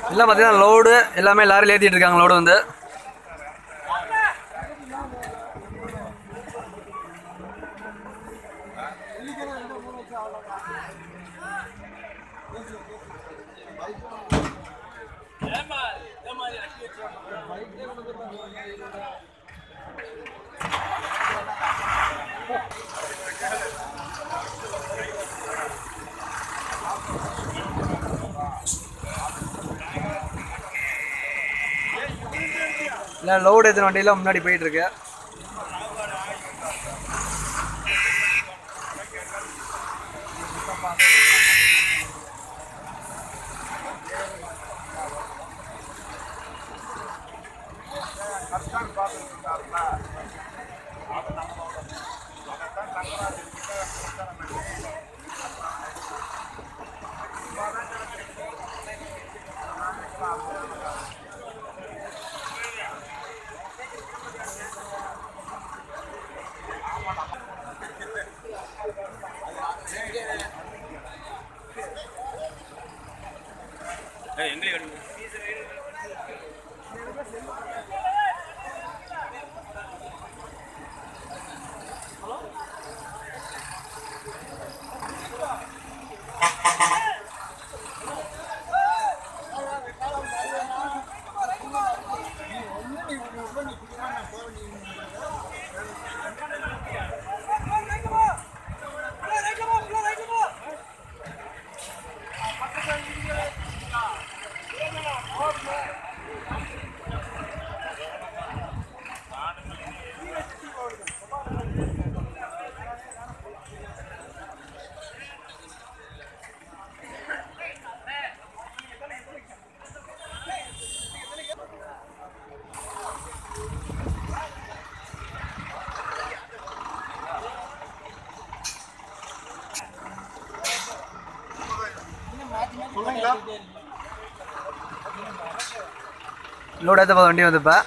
எல்லாம் பார்த்தீங்கன்னா லோடு எல்லாமே லாரியில் ஏற்றிட்டு இருக்காங்க லோடு வந்து இல்லை லோடு ஏற்றின வண்டியெல்லாம் முன்னாடி போயிட்டு இருக்கு லோடு ஏற்ற போத வண்டி வந்து இப்போ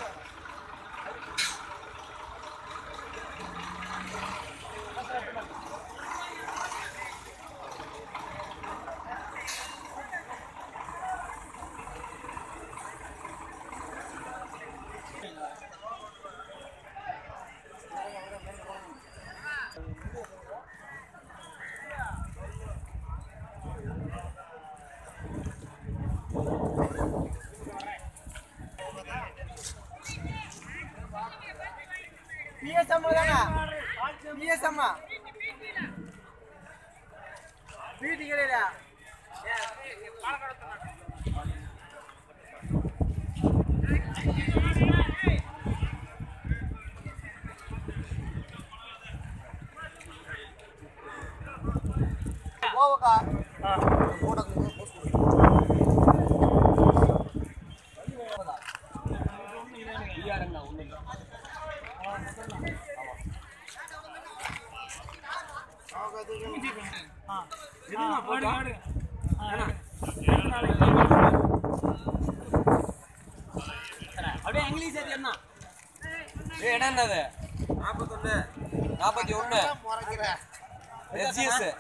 பிஎஸ்எம் தானே பிஎஸ்எம் வீட்டு கிடையாது போவக்கா அப்படியே இங்கிலீஷ் அது என்ன ஏய், இடம் என்னது நாற்பத்தொன்னு நாற்பத்தி ஒன்று எஸ்ஜிஎஸ்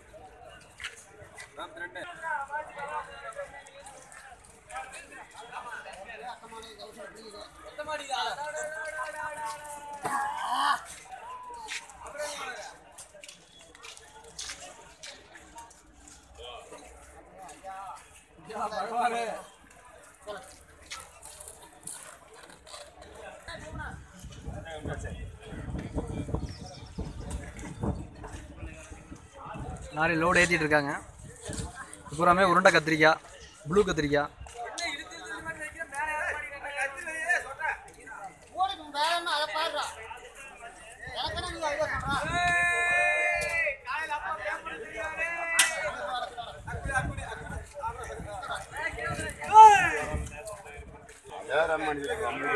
லாரி லோடு ஏற்றிட்டு இருக்காங்க பூராமே உருண்டை கத்திரிக்காய் ப்ளூ கத்திரிக்காய் யார் அம்மா நீ அம்மா